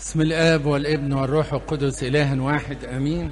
بسم الآب والابن والروح القدس إله واحد آمين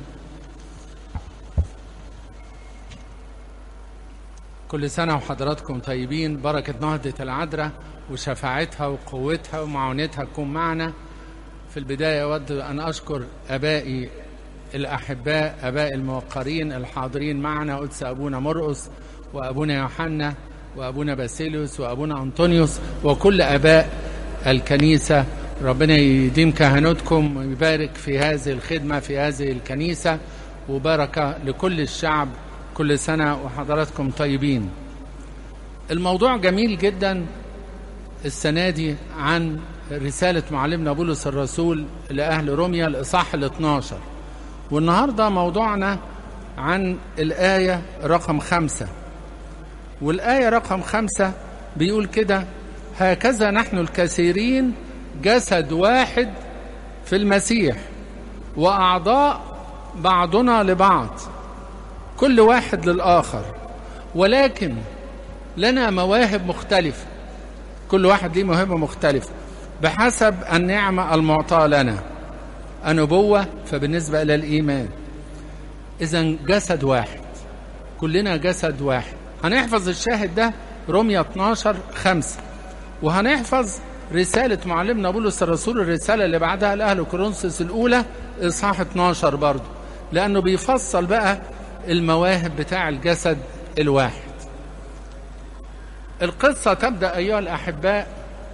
كل سنة وحضراتكم طيبين بركة نهضة العذراء وشفاعتها وقوتها ومعونتها تكون معنا في البداية أود أن أشكر أبائي الأحباء أباء الموقرين الحاضرين معنا قدس أبونا مرقس وأبونا يوحنا وأبونا باسيليوس وأبونا أنطونيوس وكل أباء الكنيسة ربنا يديم كهنوتكم ويبارك في هذه الخدمة في هذه الكنيسة وبركة لكل الشعب كل سنة وحضراتكم طيبين الموضوع جميل جدا السنة دي عن رسالة معلمنا بولس الرسول لأهل روميا الإصحاح ال 12 والنهاردة موضوعنا عن الآية رقم خمسة والآية رقم خمسة بيقول كده هكذا نحن الكثيرين جسد واحد في المسيح وأعضاء بعضنا لبعض كل واحد للآخر ولكن لنا مواهب مختلفة كل واحد ليه موهبة مختلفة بحسب النعمة المعطاة لنا النبوة فبالنسبة إلى الإيمان إذا جسد واحد كلنا جسد واحد هنحفظ الشاهد ده رمية 12 خمسة وهنحفظ رسالة معلمنا بولس الرسول الرسالة اللي بعدها لأهل كورنثوس الأولى إصحاح 12 برضه لأنه بيفصل بقى المواهب بتاع الجسد الواحد القصة تبدأ أيها الأحباء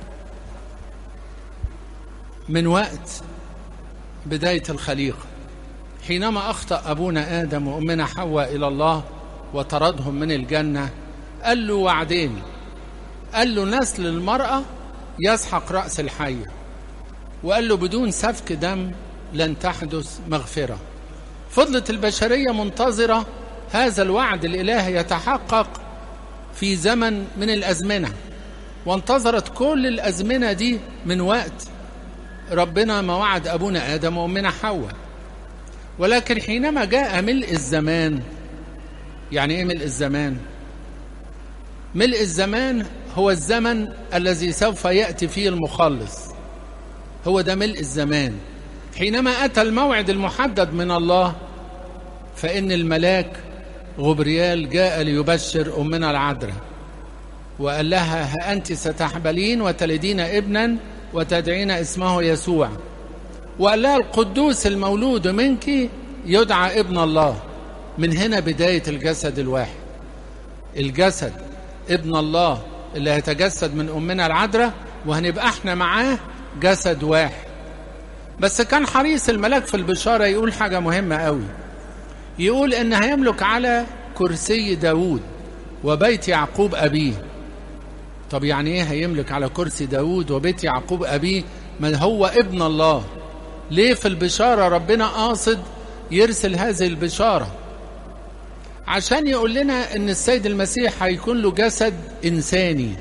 من وقت بداية الخليقة حينما أخطأ أبونا آدم وأمنا حواء إلى الله وطردهم من الجنة قال له وعدين قال له نسل المرأة يسحق رأس الحية وقال له بدون سفك دم لن تحدث مغفرة فضلت البشرية منتظرة هذا الوعد الإلهي يتحقق في زمن من الأزمنة وانتظرت كل الأزمنة دي من وقت ربنا ما وعد أبونا آدم وأمنا حواء ولكن حينما جاء ملء الزمان يعني إيه ملء الزمان؟ ملء الزمان هو الزمن الذي سوف يأتي فيه المخلص هو ده ملء الزمان حينما أتى الموعد المحدد من الله فإن الملاك غبريال جاء ليبشر أمنا العذراء وقال لها ها أنت ستحبلين وتلدين ابنا وتدعين اسمه يسوع وقال لها القدوس المولود منك يدعى ابن الله من هنا بداية الجسد الواحد الجسد ابن الله اللي هيتجسد من أمنا العذراء وهنبقى احنا معاه جسد واحد بس كان حريص الملاك في البشارة يقول حاجة مهمة قوي يقول ان هيملك على كرسي داود وبيت يعقوب أبيه طب يعني ايه هيملك على كرسي داود وبيت يعقوب أبيه ما هو ابن الله ليه في البشارة ربنا قاصد يرسل هذه البشارة عشان يقول لنا ان السيد المسيح هيكون له جسد انساني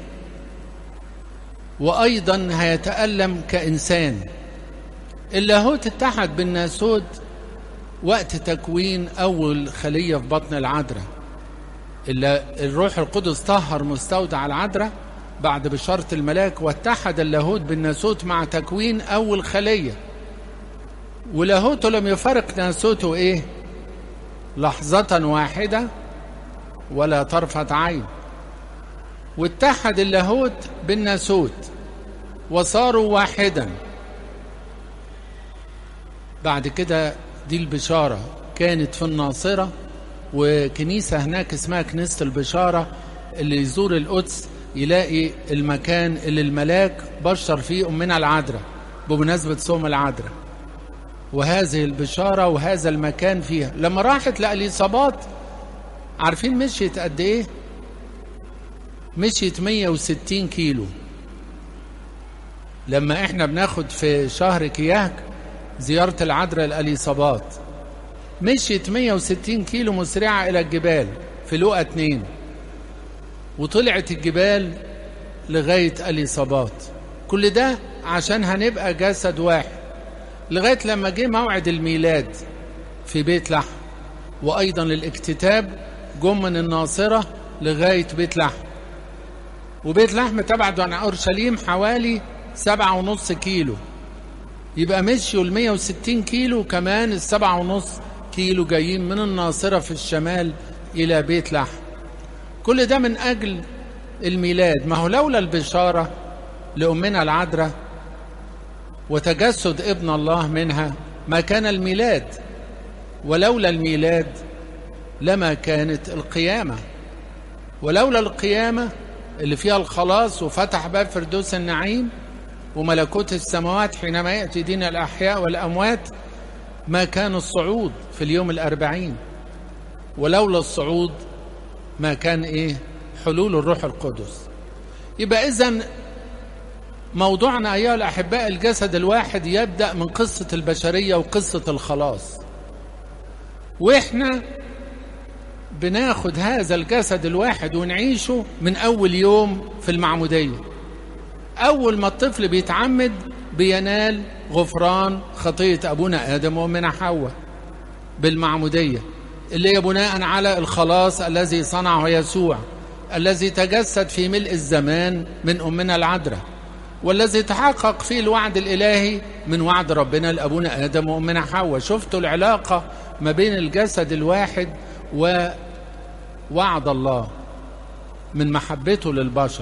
وايضا هيتالم كانسان اللاهوت اتحد بالناسوت وقت تكوين اول خليه في بطن العذراء الروح القدس طهر مستودع العذراء بعد بشاره الملاك واتحد اللاهوت بالناسوت مع تكوين اول خليه ولاهوته لم يفرق ناسوته ايه لحظة واحدة ولا طرفة عين واتحد اللاهوت بالناسوت وصاروا واحدا بعد كده دي البشارة كانت في الناصرة وكنيسة هناك اسمها كنيسة البشارة اللي يزور القدس يلاقي المكان اللي الملاك بشر فيه أمنا العذراء بمناسبة صوم العذراء وهذه البشارة وهذا المكان فيها لما راحت لأليصابات عارفين مشيت قد ايه مشيت 160 كيلو لما احنا بناخد في شهر كياك زيارة العذراء الأليصابات مشيت 160 كيلو مسرعة إلى الجبال في لقى اتنين وطلعت الجبال لغاية أليصابات كل ده عشان هنبقى جسد واحد لغاية لما جه موعد الميلاد في بيت لحم وأيضا للاكتتاب جم من الناصرة لغاية بيت لحم وبيت لحم تبعد عن أورشليم حوالي سبعة ونص كيلو يبقى مشيوا ال 160 كيلو كمان السبعة ونص كيلو جايين من الناصرة في الشمال إلى بيت لحم كل ده من أجل الميلاد ما هو لولا البشارة لأمنا العذراء وتجسد ابن الله منها ما كان الميلاد ولولا الميلاد لما كانت القيامة ولولا القيامة اللي فيها الخلاص وفتح باب فردوس النعيم وملكوت السماوات حينما يأتي دين الأحياء والأموات ما كان الصعود في اليوم الأربعين ولولا الصعود ما كان إيه حلول الروح القدس يبقى إذن موضوعنا أيها الأحباء الجسد الواحد يبدأ من قصة البشرية وقصة الخلاص وإحنا بناخد هذا الجسد الواحد ونعيشه من أول يوم في المعمودية أول ما الطفل بيتعمد بينال غفران خطية أبونا آدم ومن حواء بالمعمودية اللي هي بناء على الخلاص الذي صنعه يسوع الذي تجسد في ملء الزمان من أمنا العذراء والذي تحقق فيه الوعد الإلهي من وعد ربنا لأبونا آدم وأمنا حواء شفتوا العلاقة ما بين الجسد الواحد ووعد الله من محبته للبشر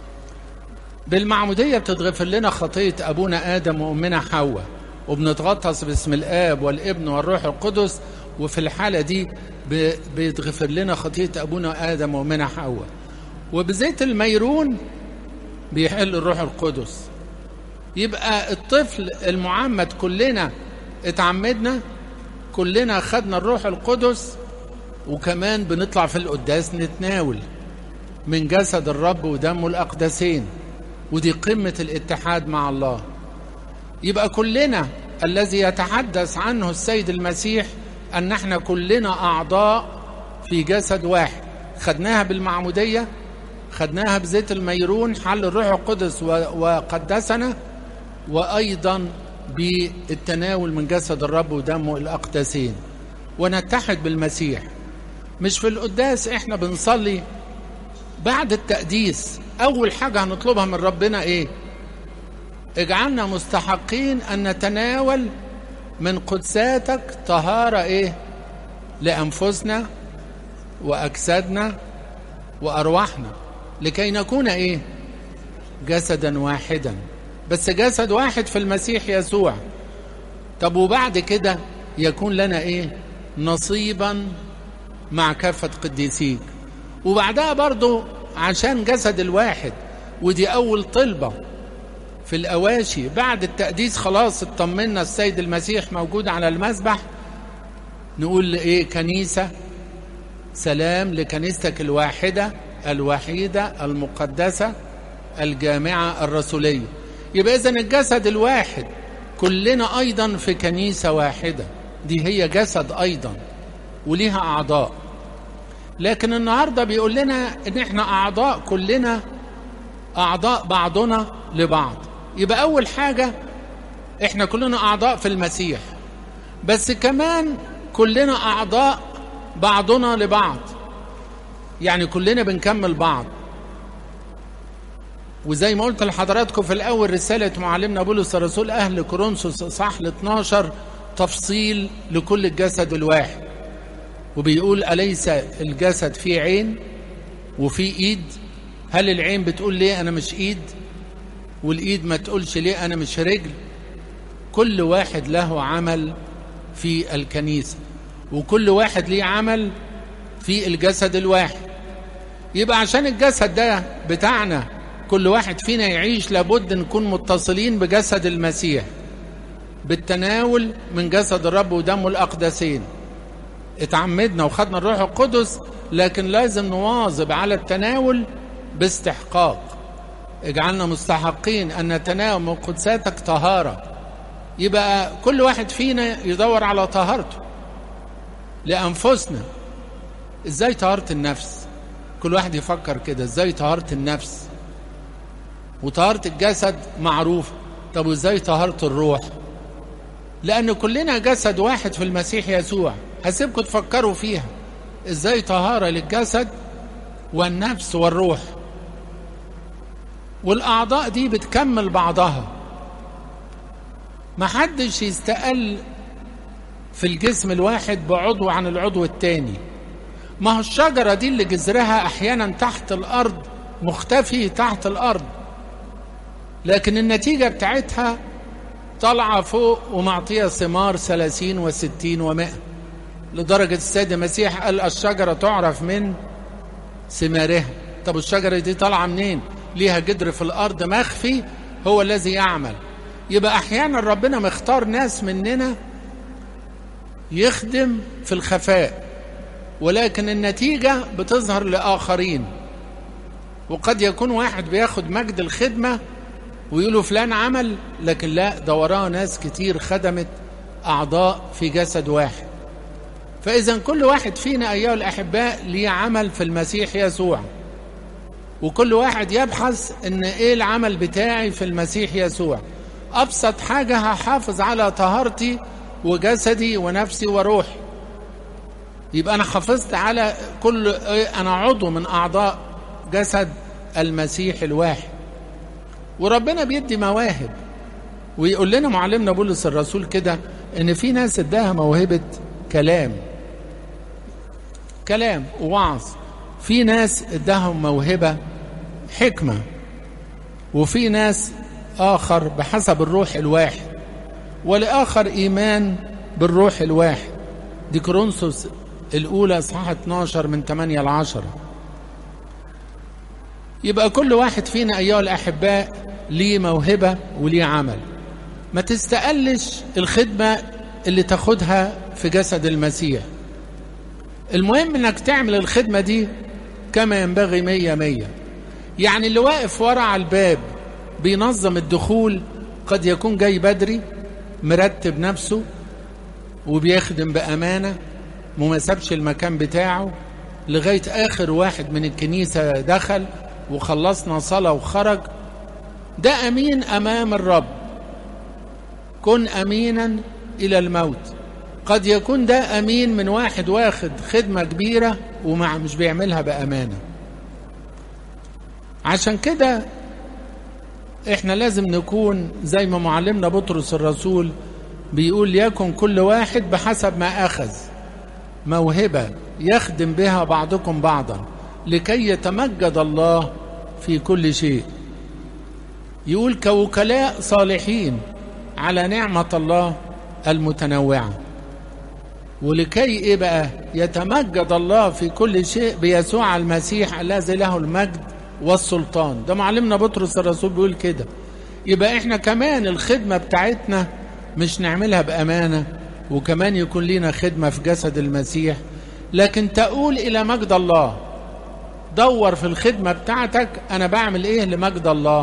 بالمعمودية بتتغفر لنا خطية أبونا آدم وأمنا حواء وبنتغطس باسم الآب والابن والروح القدس وفي الحالة دي بيتغفر لنا خطية أبونا آدم وأمنا حواء وبزيت الميرون بيحل الروح القدس يبقى الطفل المعمد كلنا اتعمدنا كلنا خدنا الروح القدس وكمان بنطلع في القداس نتناول من جسد الرب ودمه الأقدسين ودي قمة الاتحاد مع الله يبقى كلنا الذي يتحدث عنه السيد المسيح أن احنا كلنا أعضاء في جسد واحد خدناها بالمعمودية خدناها بزيت الميرون حل الروح القدس وقدسنا وأيضا بالتناول من جسد الرب ودمه الأقدسين ونتحد بالمسيح مش في القداس احنا بنصلي بعد التقديس أول حاجة هنطلبها من ربنا إيه اجعلنا مستحقين أن نتناول من قدساتك طهارة إيه لأنفسنا وأجسادنا وأرواحنا لكي نكون إيه جسدا واحدا بس جسد واحد في المسيح يسوع طب وبعد كده يكون لنا إيه نصيبا مع كافة قديسيك وبعدها برضو عشان جسد الواحد ودي أول طلبة في الأواشي بعد التقديس خلاص اطمنا السيد المسيح موجود على المسبح نقول إيه كنيسة سلام لكنيستك الواحدة الوحيدة المقدسة الجامعة الرسولية يبقى إذن الجسد الواحد كلنا أيضا في كنيسة واحدة دي هي جسد أيضا وليها أعضاء لكن النهاردة بيقول لنا إن إحنا أعضاء كلنا أعضاء بعضنا لبعض يبقى أول حاجة إحنا كلنا أعضاء في المسيح بس كمان كلنا أعضاء بعضنا لبعض يعني كلنا بنكمل بعض وزي ما قلت لحضراتكم في الأول رسالة معلمنا بولس الرسول أهل كورنثوس صح ل 12 تفصيل لكل الجسد الواحد وبيقول أليس الجسد فيه عين وفيه إيد هل العين بتقول ليه أنا مش إيد والإيد ما تقولش ليه أنا مش رجل كل واحد له عمل في الكنيسة وكل واحد ليه عمل في الجسد الواحد يبقى عشان الجسد ده بتاعنا كل واحد فينا يعيش لابد نكون متصلين بجسد المسيح بالتناول من جسد الرب ودمه الأقدسين اتعمدنا وخدنا الروح القدس لكن لازم نواظب على التناول باستحقاق اجعلنا مستحقين أن نتناول من قدساتك طهارة يبقى كل واحد فينا يدور على طهارته لأنفسنا ازاي طهارة النفس كل واحد يفكر كده ازاي طهارة النفس وطهارة الجسد معروفة طب وازاي طهارة الروح لأن كلنا جسد واحد في المسيح يسوع هسيبكم تفكروا فيها ازاي طهارة للجسد والنفس والروح والأعضاء دي بتكمل بعضها ما حدش يستقل في الجسم الواحد بعضو عن العضو التاني ما هو الشجرة دي اللي جذرها أحيانا تحت الأرض مختفي تحت الأرض لكن النتيجة بتاعتها طالعة فوق ومعطية ثمار ثلاثين وستين ومائة لدرجة السيد المسيح قال الشجرة تعرف من ثمارها طب الشجرة دي طالعة منين ليها جدر في الأرض مخفي هو الذي يعمل يبقى أحيانا ربنا مختار ناس مننا يخدم في الخفاء ولكن النتيجة بتظهر لآخرين وقد يكون واحد بياخد مجد الخدمة ويقولوا فلان عمل لكن لا ده وراه ناس كتير خدمت أعضاء في جسد واحد فإذا كل واحد فينا أيها الأحباء ليه عمل في المسيح يسوع وكل واحد يبحث ان ايه العمل بتاعي في المسيح يسوع ابسط حاجة هحافظ على طهارتي وجسدي ونفسي وروحي يبقى انا حافظت على كل انا عضو من اعضاء جسد المسيح الواحد وربنا بيدي مواهب ويقول لنا معلمنا بولس الرسول كده ان في ناس اداها موهبة كلام كلام ووعظ في ناس اداهم موهبة حكمة وفي ناس آخر بحسب الروح الواحد ولآخر إيمان بالروح الواحد دي كورنثوس الأولى صحة 12 من 8 ل 10 يبقى كل واحد فينا أيها الأحباء ليه موهبة وليه عمل ما تستقلش الخدمة اللي تاخدها في جسد المسيح المهم انك تعمل الخدمة دي كما ينبغي مية مية يعني اللي واقف ورا على الباب بينظم الدخول قد يكون جاي بدري مرتب نفسه وبيخدم بأمانة وما سابش المكان بتاعه لغاية آخر واحد من الكنيسة دخل وخلصنا صلاة وخرج ده أمين أمام الرب كن أمينا إلى الموت قد يكون ده أمين من واحد واخد خدمة كبيرة ومع مش بيعملها بأمانة عشان كده احنا لازم نكون زي ما معلمنا بطرس الرسول بيقول يكن كل واحد بحسب ما أخذ موهبة يخدم بها بعضكم بعضا لكي يتمجد الله في كل شيء يقول كوكلاء صالحين على نعمة الله المتنوعة ولكي ايه بقى يتمجد الله في كل شيء بيسوع المسيح الذي له المجد والسلطان ده معلمنا بطرس الرسول بيقول كده يبقى احنا كمان الخدمة بتاعتنا مش نعملها بأمانة وكمان يكون لنا خدمة في جسد المسيح لكن تقول إلى مجد الله دور في الخدمة بتاعتك أنا بعمل إيه لمجد الله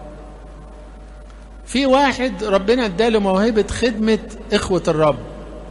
في واحد ربنا اداله موهبة خدمة إخوة الرب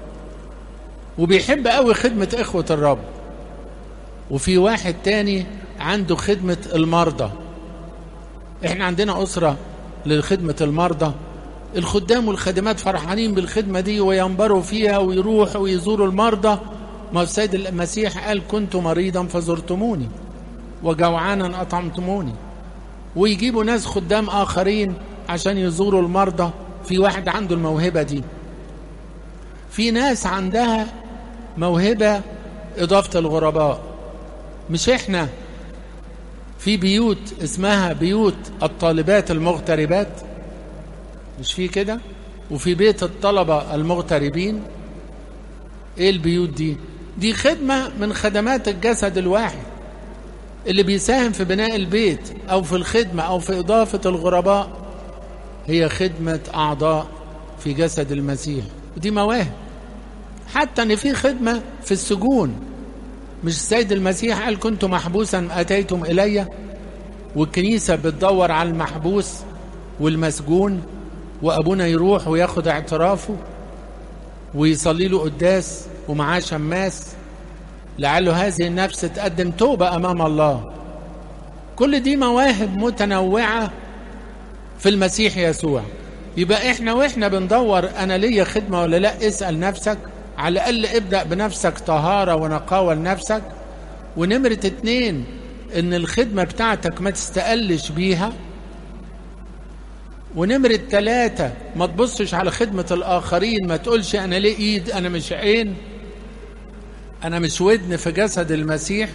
وبيحب قوي خدمة إخوة الرب وفي واحد تاني عنده خدمة المرضى احنا عندنا أسرة لخدمة المرضى الخدام والخادمات فرحانين بالخدمة دي وينبروا فيها ويروحوا ويزوروا المرضى ما السيد المسيح قال كنت مريضا فزرتموني وجوعانا أطعمتموني ويجيبوا ناس خدام آخرين عشان يزوروا المرضى في واحد عنده الموهبة دي في ناس عندها موهبة إضافة الغرباء مش إحنا في بيوت اسمها بيوت الطالبات المغتربات مش في كده وفي بيت الطلبة المغتربين ايه البيوت دي دي خدمة من خدمات الجسد الواحد اللي بيساهم في بناء البيت او في الخدمة او في اضافة الغرباء هي خدمة اعضاء في جسد المسيح ودي مواهب حتى ان في خدمة في السجون مش السيد المسيح قال كنت محبوسا اتيتم الي والكنيسة بتدور على المحبوس والمسجون وابونا يروح وياخد اعترافه ويصلي له قداس ومعاه شماس لعله هذه النفس تقدم توبة أمام الله كل دي مواهب متنوعة في المسيح يسوع يبقى احنا واحنا بندور انا ليا خدمة ولا لا اسأل نفسك على الأقل ابدأ بنفسك طهارة ونقاوة لنفسك ونمرة اتنين ان الخدمة بتاعتك ما تستقلش بيها ونمرة ثلاثة ما تبصش على خدمة الآخرين ما تقولش أنا ليه إيد أنا مش عين أنا مش ودن في جسد المسيح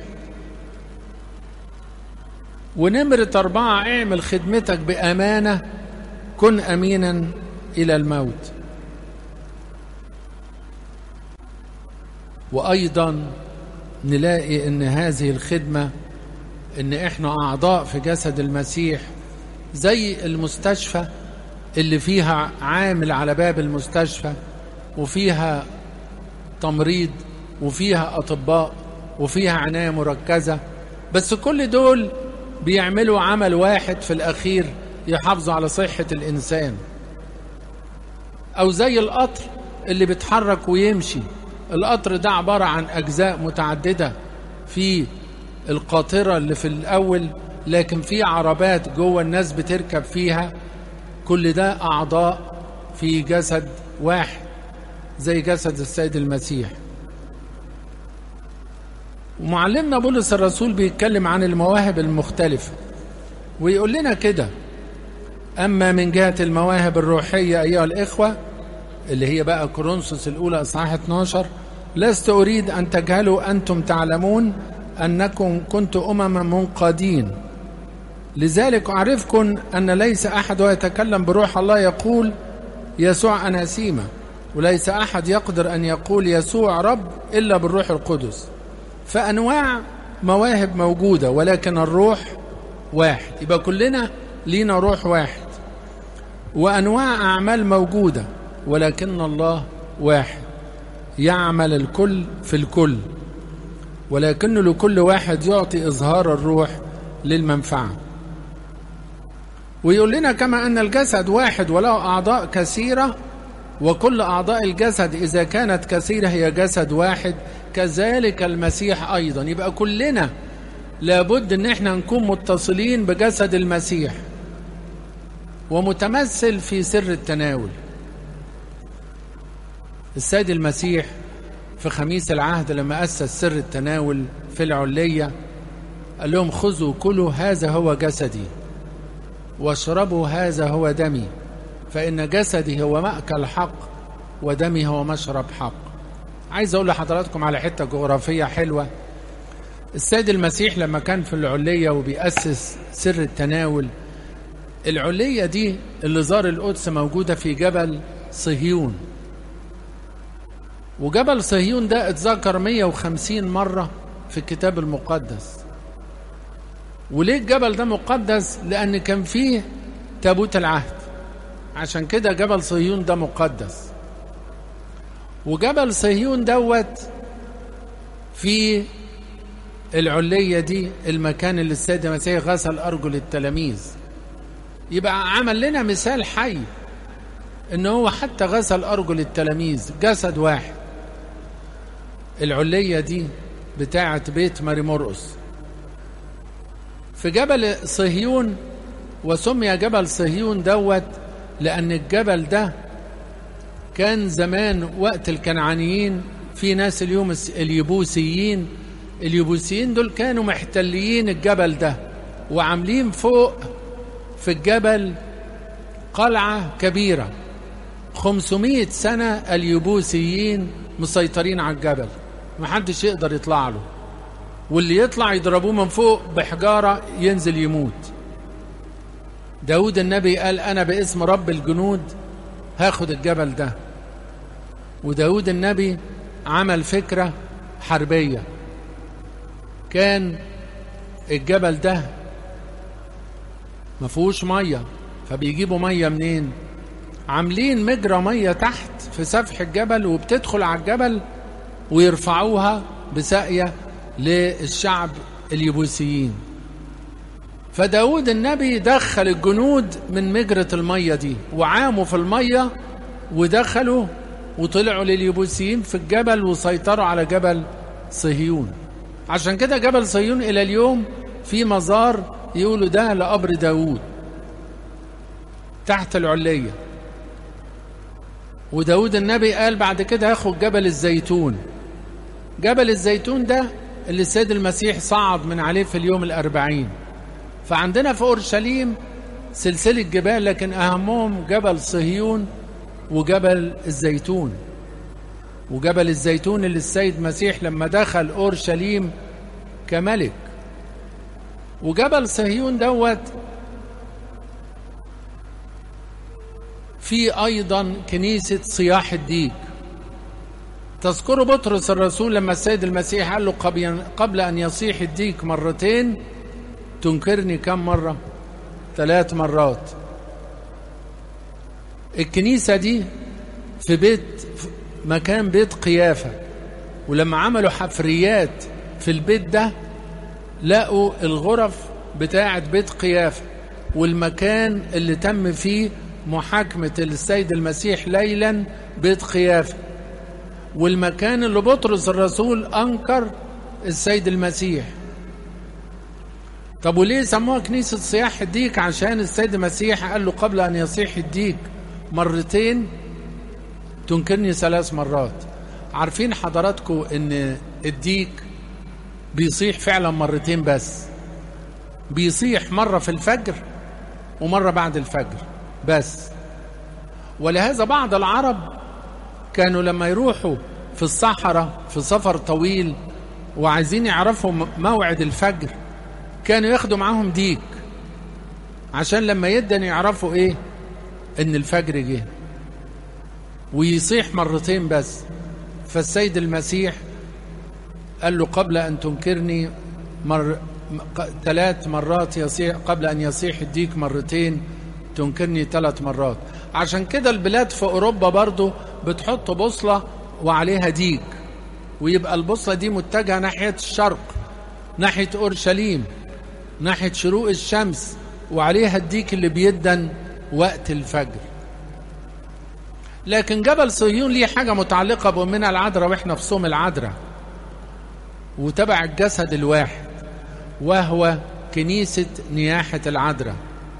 ونمرة أربعة اعمل خدمتك بأمانة كن أمينا إلى الموت وأيضا نلاقي أن هذه الخدمة أن إحنا أعضاء في جسد المسيح زي المستشفى اللي فيها عامل على باب المستشفى وفيها تمريض وفيها أطباء وفيها عناية مركزة بس كل دول بيعملوا عمل واحد في الأخير يحافظوا على صحة الإنسان أو زي القطر اللي بيتحرك ويمشي القطر ده عبارة عن أجزاء متعددة في القاطرة اللي في الأول لكن في عربات جوه الناس بتركب فيها كل ده أعضاء في جسد واحد زي جسد السيد المسيح ومعلمنا بولس الرسول بيتكلم عن المواهب المختلفة ويقول لنا كده أما من جهة المواهب الروحية أيها الإخوة اللي هي بقى كورنثوس الأولى إصحاح 12 لست أريد أن تجهلوا أنتم تعلمون أنكم كنت أمما منقادين لذلك أعرفكم أن ليس أحد يتكلم بروح الله يقول يسوع أناسيمة وليس أحد يقدر أن يقول يسوع رب إلا بالروح القدس فأنواع مواهب موجودة ولكن الروح واحد يبقى كلنا لينا روح واحد وأنواع أعمال موجودة ولكن الله واحد يعمل الكل في الكل ولكن لكل واحد يعطي إظهار الروح للمنفعة ويقول لنا كما أن الجسد واحد وله أعضاء كثيرة وكل أعضاء الجسد إذا كانت كثيرة هي جسد واحد كذلك المسيح أيضا يبقى كلنا لابد أن احنا نكون متصلين بجسد المسيح ومتمثل في سر التناول السيد المسيح في خميس العهد لما أسس سر التناول في العلية قال لهم خذوا كلوا هذا هو جسدي واشربوا هذا هو دمي فإن جسدي هو مأكل حق ودمي هو مشرب حق عايز أقول لحضراتكم على حتة جغرافية حلوة السيد المسيح لما كان في العلية وبيأسس سر التناول العلية دي اللي زار القدس موجودة في جبل صهيون وجبل صهيون ده اتذكر 150 مرة في الكتاب المقدس وليه الجبل ده مقدس لأن كان فيه تابوت العهد عشان كده جبل صهيون ده مقدس وجبل صهيون دوت في العلية دي المكان اللي السيد المسيح غسل أرجل التلاميذ يبقى عمل لنا مثال حي ان هو حتى غسل أرجل التلاميذ جسد واحد العلية دي بتاعة بيت ماري مرقس في جبل صهيون وسمي جبل صهيون دوت لأن الجبل ده كان زمان وقت الكنعانيين في ناس اليوم اليبوسيين اليبوسيين دول كانوا محتليين الجبل ده وعاملين فوق في الجبل قلعة كبيرة 500 سنة اليبوسيين مسيطرين على الجبل محدش يقدر يطلع له واللي يطلع يضربوه من فوق بحجارة ينزل يموت داود النبي قال أنا باسم رب الجنود هاخد الجبل ده وداود النبي عمل فكرة حربية كان الجبل ده ما فيهوش ميه فبيجيبوا ميه منين عاملين مجرى ميه تحت في سفح الجبل وبتدخل على الجبل ويرفعوها بساقيه للشعب اليبوسيين فداود النبي دخل الجنود من مجرة المية دي وعاموا في المية ودخلوا وطلعوا لليبوسيين في الجبل وسيطروا على جبل صهيون عشان كده جبل صهيون إلى اليوم في مزار يقولوا ده لقبر داود تحت العلية وداود النبي قال بعد كده هاخد جبل الزيتون جبل الزيتون ده اللي السيد المسيح صعد من عليه في اليوم الأربعين فعندنا في أورشليم سلسلة جبال لكن أهمهم جبل صهيون وجبل الزيتون وجبل الزيتون اللي السيد مسيح لما دخل أورشليم كملك وجبل صهيون دوت في أيضا كنيسة صياح الديك تذكروا بطرس الرسول لما السيد المسيح قال له قبل أن يصيح الديك مرتين تنكرني كم مرة ثلاث مرات الكنيسة دي في بيت في مكان بيت قيافة ولما عملوا حفريات في البيت ده لقوا الغرف بتاعة بيت قيافة والمكان اللي تم فيه محاكمة السيد المسيح ليلا بيت قيافة والمكان اللي بطرس الرسول أنكر السيد المسيح طب وليه سموها كنيسة صياح الديك عشان السيد المسيح قال له قبل أن يصيح الديك مرتين تنكرني ثلاث مرات عارفين حضراتكم ان الديك بيصيح فعلا مرتين بس بيصيح مرة في الفجر ومرة بعد الفجر بس ولهذا بعض العرب كانوا لما يروحوا في الصحراء في سفر طويل وعايزين يعرفوا موعد الفجر كانوا ياخدوا معاهم ديك عشان لما يدن يعرفوا ايه ان الفجر جه ويصيح مرتين بس فالسيد المسيح قال له قبل ان تنكرني مر ثلاث مرات يصيح قبل ان يصيح الديك مرتين تنكرني ثلاث مرات عشان كده البلاد في اوروبا برضو بتحط بوصله وعليها ديك ويبقى البوصله دي متجهه ناحيه الشرق ناحيه اورشليم ناحيه شروق الشمس وعليها الديك اللي بيدن وقت الفجر لكن جبل صهيون ليه حاجة متعلقة بأمنا العذراء وإحنا في صوم العذراء وتبع الجسد الواحد وهو كنيسة نياحة العذراء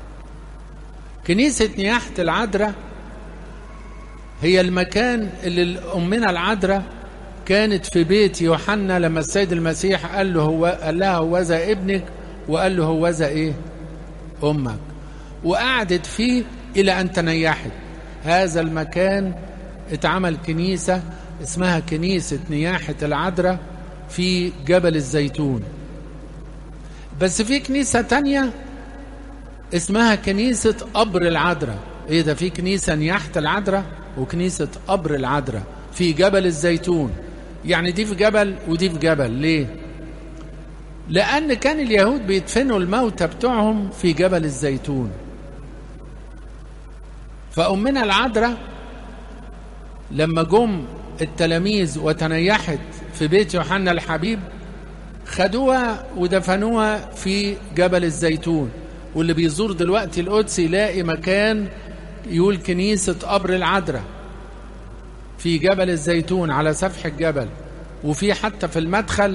كنيسة نياحة العذراء هي المكان اللي أمنا العذراء كانت في بيت يوحنا لما السيد المسيح قال له هو قال لها هوذا ابنك وقال له هوذا ايه امك وقعدت فيه الى ان تنيحت هذا المكان اتعمل كنيسة اسمها كنيسة نياحة العذراء في جبل الزيتون بس في كنيسة تانية اسمها كنيسة قبر العذراء ايه ده في كنيسة نياحة العذراء وكنيسة قبر العذراء في جبل الزيتون يعني دي في جبل ودي في جبل ليه لأن كان اليهود بيدفنوا الموتى بتوعهم في جبل الزيتون فأمنا العذراء لما جم التلاميذ وتنيحت في بيت يوحنا الحبيب خدوها ودفنوها في جبل الزيتون واللي بيزور دلوقتي القدس يلاقي مكان يقول كنيسة قبر العذراء في جبل الزيتون على سفح الجبل وفي حتى في المدخل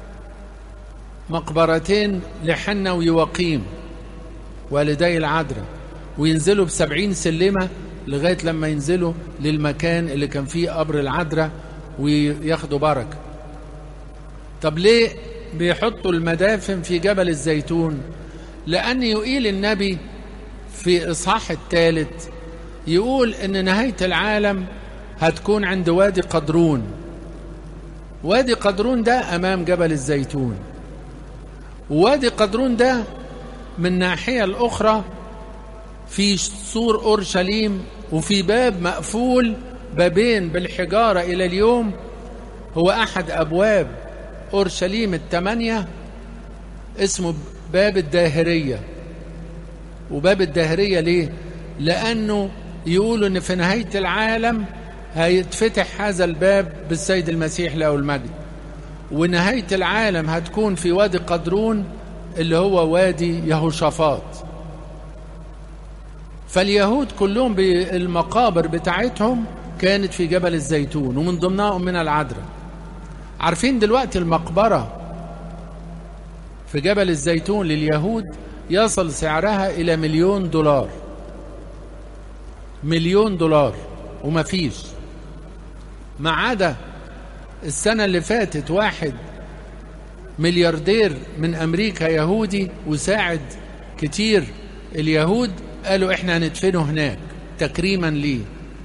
مقبرتين لحنة ويواقيم والدي العذراء وينزلوا بسبعين سلمة لغاية لما ينزلوا للمكان اللي كان فيه قبر العذراء وياخدوا بركة طب ليه بيحطوا المدافن في جبل الزيتون لأن يقيل النبي في إصحاح الثالث يقول إن نهاية العالم هتكون عند وادي قدرون وادي قدرون ده أمام جبل الزيتون ووادي قدرون ده من الناحية الأخرى في سور أورشليم وفي باب مقفول بابين بالحجارة إلى اليوم هو أحد أبواب أورشليم الثمانية اسمه باب الداهرية وباب الداهرية ليه؟ لأنه يقولوا إن في نهاية العالم هيتفتح هذا الباب بالسيد المسيح له المجد ونهاية العالم هتكون في وادي قدرون اللي هو وادي يهوشافاط فاليهود كلهم بالمقابر بتاعتهم كانت في جبل الزيتون ومن ضمنها أمنا العذراء عارفين دلوقتي المقبرة في جبل الزيتون لليهود يصل سعرها إلى مليون دولار مليون دولار وما فيش ما عدا السنة اللي فاتت واحد ملياردير من أمريكا يهودي وساعد كتير اليهود قالوا احنا هندفنه هناك تكريما ليه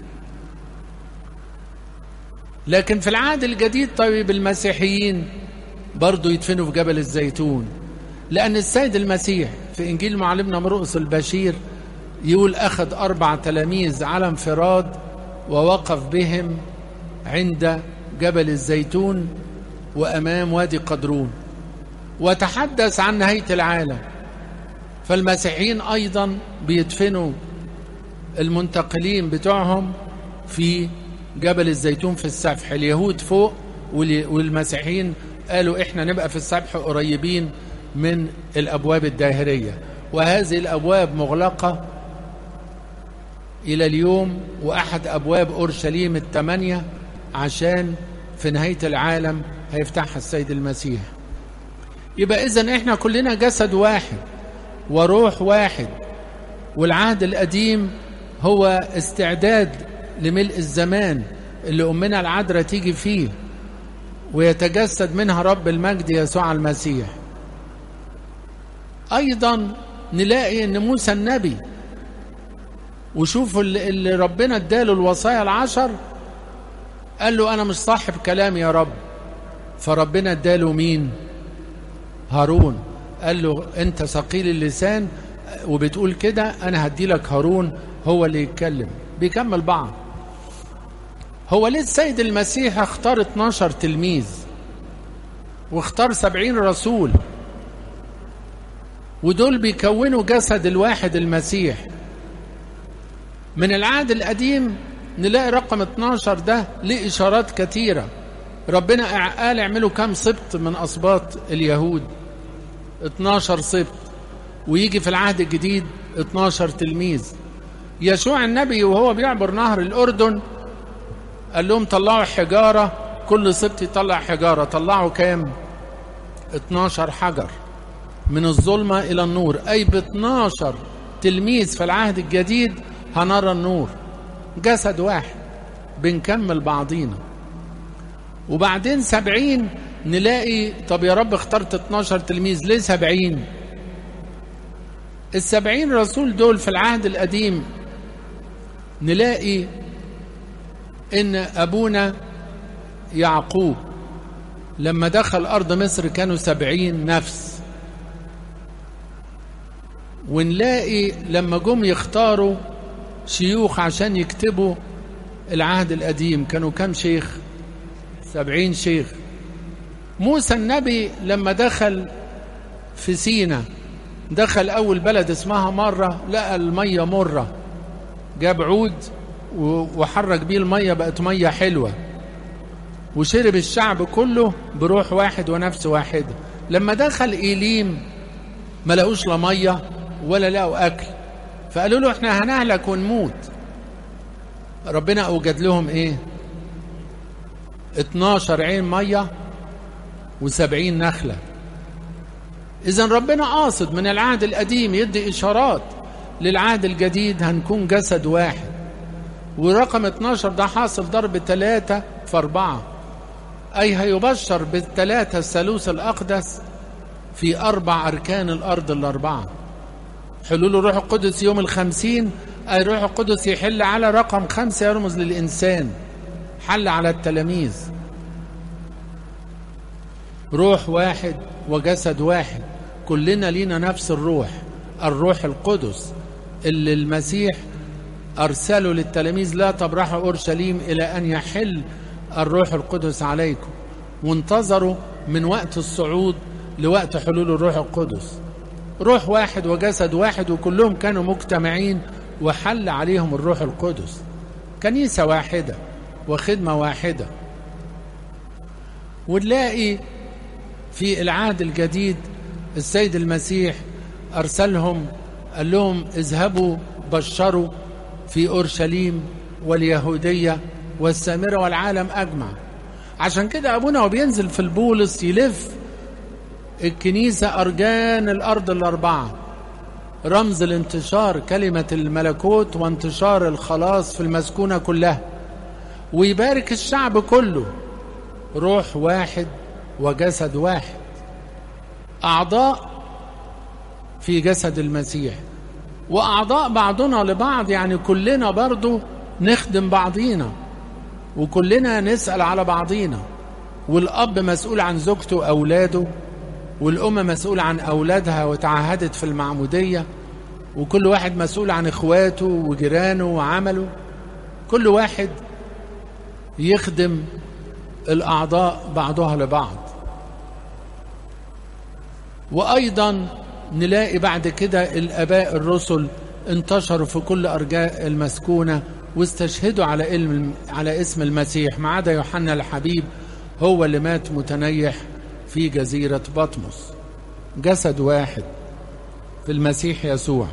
لكن في العهد الجديد طيب المسيحيين برضو يدفنوا في جبل الزيتون لأن السيد المسيح في إنجيل معلمنا مرقس البشير يقول أخذ أربع تلاميذ على انفراد ووقف بهم عند جبل الزيتون وأمام وادي قدرون وتحدث عن نهاية العالم فالمسيحيين أيضا بيدفنوا المنتقلين بتوعهم في جبل الزيتون في السفح اليهود فوق والمسيحيين قالوا احنا نبقى في السبح قريبين من الابواب الداهريه وهذه الابواب مغلقه الى اليوم واحد ابواب اورشليم الثمانيه عشان في نهايه العالم هيفتحها السيد المسيح يبقى اذا احنا كلنا جسد واحد وروح واحد والعهد القديم هو استعداد لملء الزمان اللي امنا العذراء تيجي فيه ويتجسد منها رب المجد يسوع المسيح ايضا نلاقي ان موسى النبي وشوفوا اللي ربنا اداله الوصايا العشر قال له انا مش صاحب كلام يا رب فربنا اداله مين هارون قال له انت ثقيل اللسان وبتقول كده انا هدي لك هارون هو اللي يتكلم بيكمل بعض هو ليه السيد المسيح اختار 12 تلميذ واختار 70 رسول ودول بيكونوا جسد الواحد المسيح من العهد القديم نلاقي رقم 12 ده ليه إشارات كثيرة ربنا قال اعملوا كم سبط من أسباط اليهود 12 سبط ويجي في العهد الجديد 12 تلميذ يشوع النبي وهو بيعبر نهر الأردن قال لهم طلعوا حجارة كل سبط يطلع حجارة طلعوا كام 12 حجر من الظلمة إلى النور أي ب 12 تلميذ في العهد الجديد هنرى النور جسد واحد بنكمل بعضينا وبعدين سبعين نلاقي طب يا رب اخترت 12 تلميذ ليه سبعين السبعين رسول دول في العهد القديم نلاقي ان ابونا يعقوب لما دخل ارض مصر كانوا سبعين نفس ونلاقي لما جم يختاروا شيوخ عشان يكتبوا العهد القديم كانوا كم شيخ سبعين شيخ موسى النبي لما دخل في سينا دخل أول بلد اسمها مرة لقى المية مرة جاب عود وحرك بيه المية بقت مية حلوة وشرب الشعب كله بروح واحد ونفس واحدة لما دخل إيليم ما لقوش لا مية ولا لقوا أكل فقالوا له احنا هنهلك ونموت ربنا أوجد لهم ايه 12 عين مية وسبعين نخلة إذا ربنا قاصد من العهد القديم يدي إشارات للعهد الجديد هنكون جسد واحد ورقم 12 ده حاصل ضرب ثلاثة في أربعة أي هيبشر بالثلاثة الثالوث الأقدس في أربع أركان الأرض الأربعة حلول الروح القدس يوم الخمسين أي الروح القدس يحل على رقم خمسة يرمز للإنسان حل على التلاميذ روح واحد وجسد واحد كلنا لينا نفس الروح الروح القدس اللي المسيح أرسله للتلاميذ لا تبرحوا أورشليم إلى أن يحل الروح القدس عليكم وانتظروا من وقت الصعود لوقت حلول الروح القدس روح واحد وجسد واحد وكلهم كانوا مجتمعين وحل عليهم الروح القدس كنيسة واحدة وخدمة واحدة ونلاقي في العهد الجديد السيد المسيح أرسلهم قال لهم اذهبوا بشروا في أورشليم واليهودية والسامرة والعالم أجمع عشان كده أبونا وبينزل في البولس يلف الكنيسة أرجان الأرض الأربعة رمز الانتشار كلمة الملكوت وانتشار الخلاص في المسكونة كلها ويبارك الشعب كله روح واحد وجسد واحد أعضاء في جسد المسيح وأعضاء بعضنا لبعض يعني كلنا برضو نخدم بعضينا وكلنا نسأل على بعضينا والأب مسؤول عن زوجته وأولاده والأم مسؤول عن أولادها وتعهدت في المعمودية وكل واحد مسؤول عن إخواته وجيرانه وعمله كل واحد يخدم الأعضاء بعضها لبعض وأيضا نلاقي بعد كده الآباء الرسل انتشروا في كل أرجاء المسكونة واستشهدوا على علم على اسم المسيح ما عدا يوحنا الحبيب هو اللي مات متنيح في جزيرة بطمس جسد واحد في المسيح يسوع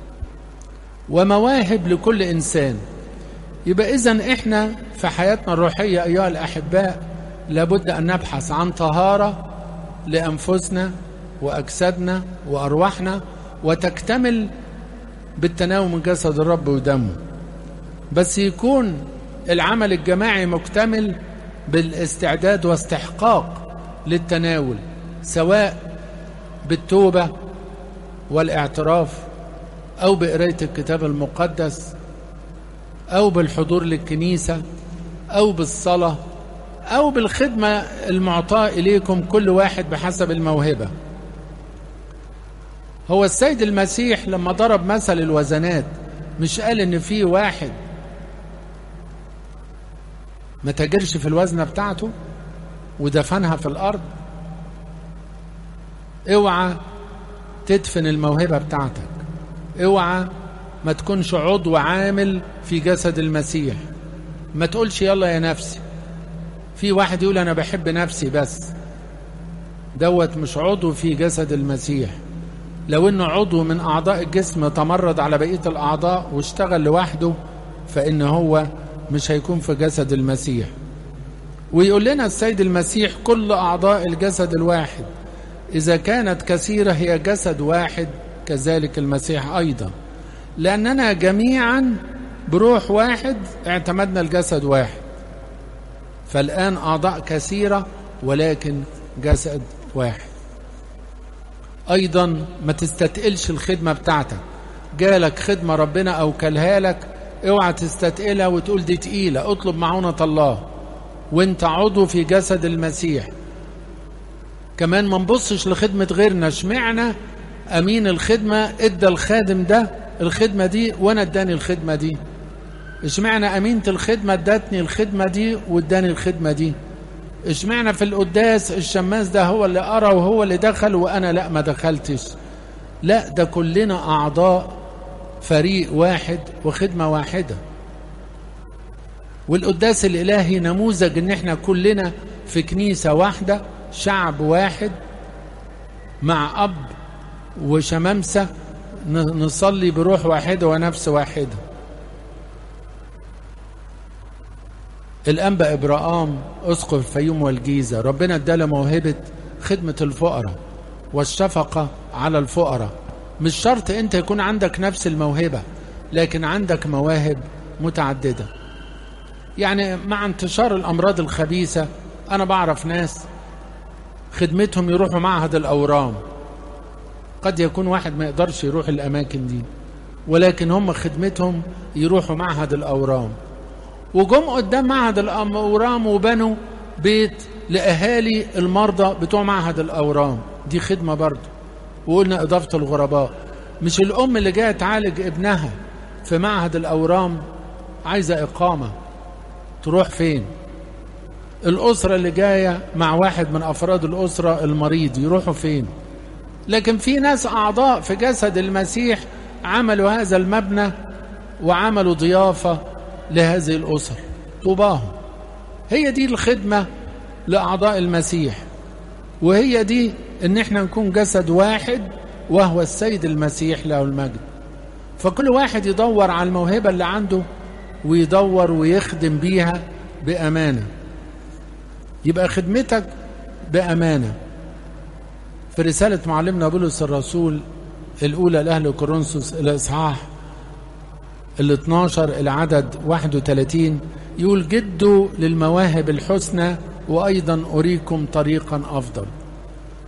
ومواهب لكل إنسان يبقى إذا إحنا في حياتنا الروحية أيها الأحباء لابد أن نبحث عن طهارة لأنفسنا وأجسادنا وأرواحنا وتكتمل بالتناول من جسد الرب ودمه بس يكون العمل الجماعي مكتمل بالاستعداد واستحقاق للتناول سواء بالتوبة والاعتراف أو بقراية الكتاب المقدس أو بالحضور للكنيسة أو بالصلاة أو بالخدمة المعطاة إليكم كل واحد بحسب الموهبة هو السيد المسيح لما ضرب مثل الوزنات مش قال إن في واحد ما تاجرش في الوزنة بتاعته ودفنها في الأرض اوعى تدفن الموهبة بتاعتك اوعى ما تكونش عضو عامل في جسد المسيح ما تقولش يلا يا نفسي في واحد يقول انا بحب نفسي بس دوت مش عضو في جسد المسيح لو انه عضو من اعضاء الجسم تمرد على بقيه الاعضاء واشتغل لوحده فان هو مش هيكون في جسد المسيح ويقول لنا السيد المسيح كل اعضاء الجسد الواحد اذا كانت كثيره هي جسد واحد كذلك المسيح ايضا لاننا جميعا بروح واحد اعتمدنا الجسد واحد فالان اعضاء كثيره ولكن جسد واحد ايضا ما تستتقلش الخدمه بتاعتك جالك خدمه ربنا اوكلها لك اوعى تستتقلها وتقول دي تقيله اطلب معونه الله وانت عضو في جسد المسيح كمان ما نبصش لخدمه غيرنا اشمعنى امين الخدمه ادى الخادم ده الخدمه دي وانا اداني الخدمه دي اشمعنى امينه الخدمه ادتني الخدمه دي واداني الخدمه دي اشمعنى في القداس الشماس ده هو اللي أرى وهو اللي دخل وأنا لا ما دخلتش لا ده كلنا أعضاء فريق واحد وخدمة واحدة والقداس الإلهي نموذج إن إحنا كلنا في كنيسة واحدة شعب واحد مع أب وشمامسة نصلي بروح واحدة ونفس واحدة الأنبا إبراهام أسقف الفيوم والجيزة ربنا اداله موهبة خدمة الفقراء والشفقة على الفقراء مش شرط أنت يكون عندك نفس الموهبة لكن عندك مواهب متعددة يعني مع انتشار الأمراض الخبيثة أنا بعرف ناس خدمتهم يروحوا معهد الأورام قد يكون واحد ما يقدرش يروح الأماكن دي ولكن هم خدمتهم يروحوا معهد الأورام وجم قدام معهد الأورام وبنوا بيت لأهالي المرضى بتوع معهد الأورام دي خدمة برضه وقلنا إضافة الغرباء مش الأم اللي جاية تعالج ابنها في معهد الأورام عايزة إقامة تروح فين الأسرة اللي جاية مع واحد من أفراد الأسرة المريض يروحوا فين لكن في ناس أعضاء في جسد المسيح عملوا هذا المبنى وعملوا ضيافة لهذه الأسر طوباهم هي دي الخدمة لأعضاء المسيح وهي دي ان احنا نكون جسد واحد وهو السيد المسيح له المجد فكل واحد يدور على الموهبة اللي عنده ويدور ويخدم بيها بأمانة يبقى خدمتك بأمانة في رسالة معلمنا بولس الرسول الأولى لأهل كورنثوس الإصحاح ال 12 العدد 31 يقول جدوا للمواهب الحسنى وأيضا أريكم طريقا أفضل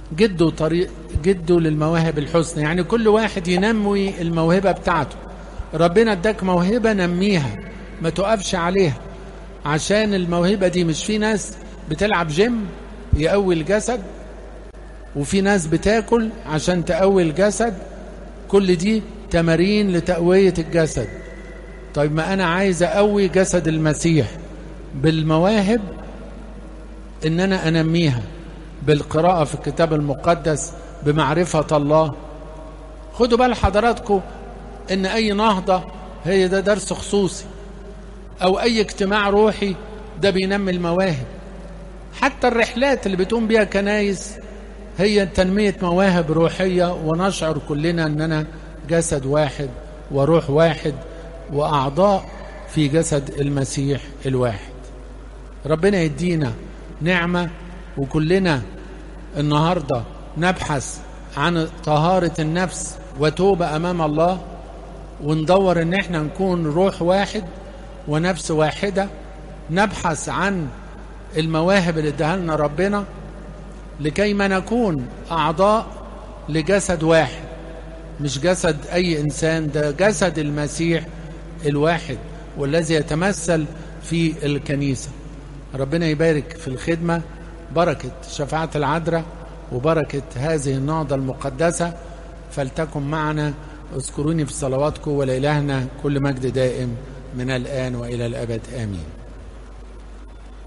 جدوا طريق جدوا للمواهب الحسنى يعني كل واحد ينمي الموهبة بتاعته ربنا اداك موهبة نميها ما تقفش عليها عشان الموهبة دي مش في ناس بتلعب جيم يقوي الجسد وفي ناس بتاكل عشان تقوي الجسد كل دي تمارين لتقوية الجسد طيب ما أنا عايز أقوي جسد المسيح بالمواهب إن أنا أنميها بالقراءة في الكتاب المقدس بمعرفة الله خدوا بال حضراتكم إن أي نهضة هي ده درس خصوصي أو أي اجتماع روحي ده بينمي المواهب حتى الرحلات اللي بتقوم بيها كنايس هي تنمية مواهب روحية ونشعر كلنا أننا جسد واحد وروح واحد وأعضاء في جسد المسيح الواحد ربنا يدينا نعمة وكلنا النهاردة نبحث عن طهارة النفس وتوبة أمام الله وندور ان احنا نكون روح واحد ونفس واحدة نبحث عن المواهب اللي اداها لنا ربنا لكي ما نكون أعضاء لجسد واحد مش جسد أي إنسان ده جسد المسيح الواحد والذي يتمثل في الكنيسة ربنا يبارك في الخدمة بركة شفاعة العذراء وبركة هذه النهضة المقدسة فلتكن معنا اذكروني في صلواتكم ولإلهنا كل مجد دائم من الآن وإلى الأبد آمين